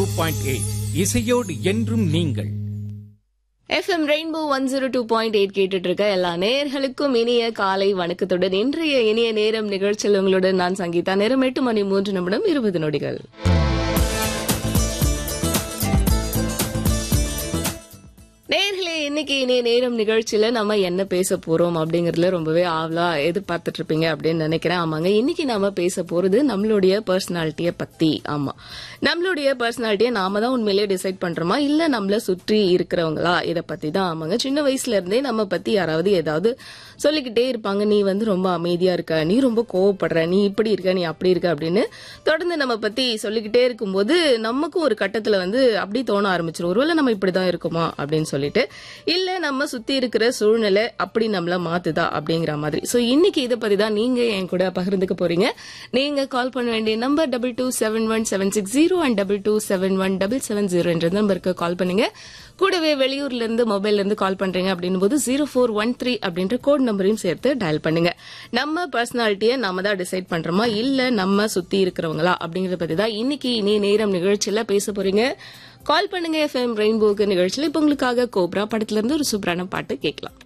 point eight இசையோடு என்றும் நீங்கள் FM rainbow one zero two point eight கேட்டுட்டு இருக்க எல்லா நேர்களுக்கும் இனிய காலை வணக்கத்துடன் இன்றைய இனிய நேரம் நிகழ்ச்சியில் உங்களுடன் நான் சங்கீதா நேரம் எட்டு மணி மூன்று நிமிடம் இருபது நொடிகள் நேர்களே இன்னைக்கு இனிய நேரம் நிகழ்ச்சியில நம்ம என்ன பேச போறோம் அப்படிங்கறதுல ரொம்பவே ஆவலா எதிர்பார்த்துட்டு இருப்பீங்க அப்படின்னு நினைக்கிறேன் ஆமாங்க இன்னைக்கு நாம பேச போறது நம்மளுடைய பர்சனாலிட்டிய பத்தி ஆமா நம்மளுடைய பர்சனாலிட்டியை நாம தான் உண்மையிலேயே டிசைட் பண்றோமா இல்ல நம்மள சுற்றி இருக்கிறவங்களா இத பத்தி தான் ஆமாங்க சின்ன வயசுல இருந்தே நம்ம பத்தி யாராவது ஏதாவது சொல்லிக்கிட்டே இருப்பாங்க நீ வந்து ரொம்ப அமைதியா இருக்க நீ ரொம்ப கோவப்படுற நீ இப்படி இருக்க நீ அப்படி இருக்க அப்படின்னு தொடர்ந்து நம்ம பத்தி சொல்லிக்கிட்டே இருக்கும்போது நமக்கும் ஒரு கட்டத்துல வந்து அப்படி தோண ஆரம்பிச்சிடும் ஒருவேளை நம்ம இப்படிதான் இருக்குமா அப்படின்னு சொல்லிட்டு இல்ல நம்ம சுத்தி இருக்கிற சூழ்நிலை அப்படி நம்மள மாத்துதா அப்படிங்கிற மாதிரி சோ இன்னைக்கு இதை பத்தி தான் நீங்க என் கூட பகிர்ந்துக்க போறீங்க நீங்க கால் பண்ண வேண்டிய number double two seven one seven six zero and double two seven one double seven zero என்ற நம்பருக்கு கால் பண்ணுங்க கூடவே வெளியூர்ல இருந்து மொபைல்ல இருந்து கால் பண்றீங்க அப்படின்னும் போது ஜீரோ ஃபோர் ஒன் த்ரீ அப்படின்ற கோட் நம்பரையும் சேர்த்து டயல் பண்ணுங்க நம்ம பர்சனாலிட்டியை நாம தான் டிசைட் பண்றோமா இல்ல நம்ம சுத்தி இருக்கிறவங்களா அப்படிங்கறத பத்தி தான் இன்னைக்கு இனி நேரம் நிகழ்ச்சியில பேச போறீங்க கால் பண்ணுங்க எஃப்எம் ரெயின்போக்கு நிகழ்ச்சியில இப்ப உங்களுக்காக கோப்ரா படத்துல இருந்து ஒரு சூப்பரான பாட்டு கேட்கலாம்